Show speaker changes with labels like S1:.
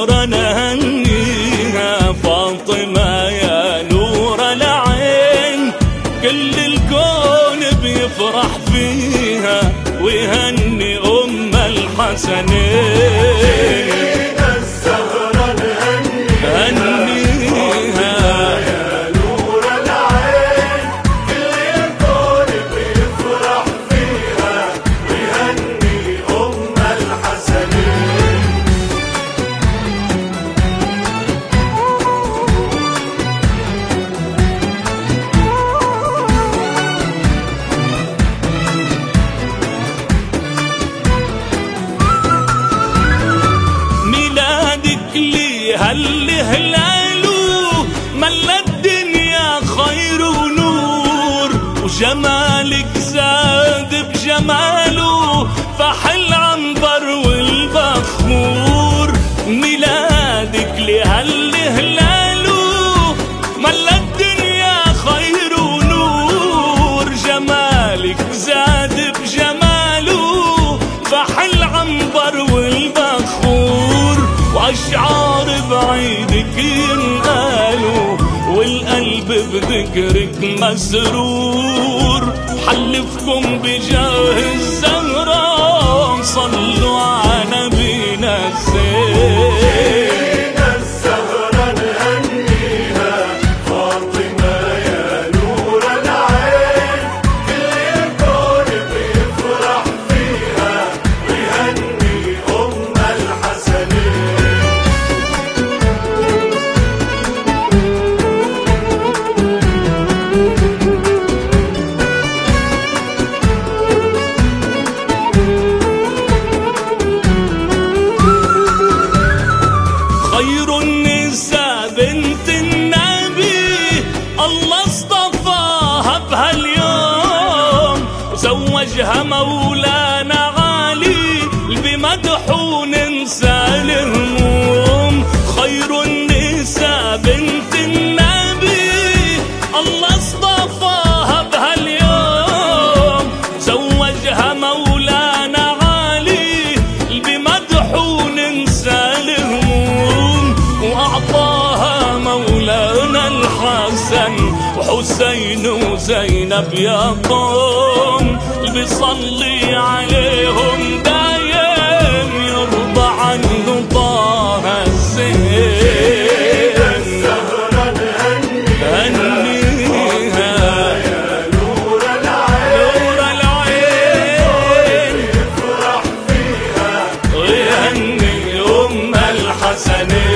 S1: الزهرة نهنيها فاطمة يا نور العين كل الكون بيفرح فيها ويهني أم الحسنين
S2: الزهرة نهنيها
S1: هنيها
S2: يا نور العين كل الكون بيفرح فيها ويهني أم الحسنين
S1: ميلادك لي هل هلاله ملا الدنيا خير ونور وجمالك زاد بجماله فحل عنبر والبخور ميلادك لي هل هلاله ملا الدنيا خير ونور جمالك زاد بجماله فحل عنبر والبخور واشعار بعيدك ينقالوا والقلب بذكرك مسرور حلفكم بجاه الزهراء صلوا على نبينا الزين
S2: الزهرة نهنيها فاطمة يا نور العين كل الكون بيفرح فيها ويهني أم الحسنين
S1: خير النساء بنت النبي الله اصطفاها بهاليوم وزوجها مولانا علي بمدحو ننسى الهموم خير النساء بنت النبي الله اصطفاها بهاليوم زوجها مولانا علي بمدحو ننسى الهموم وأعطاها مولانا الحسن وحسين وزينب يا قوم بيصلي عليهم دايم يرضى عنه طه الزين
S2: الزهرة نهنيها
S1: هنيها
S2: يا نور العين
S1: نور العين
S2: يفرح فيها
S1: ويهني أم الحسنين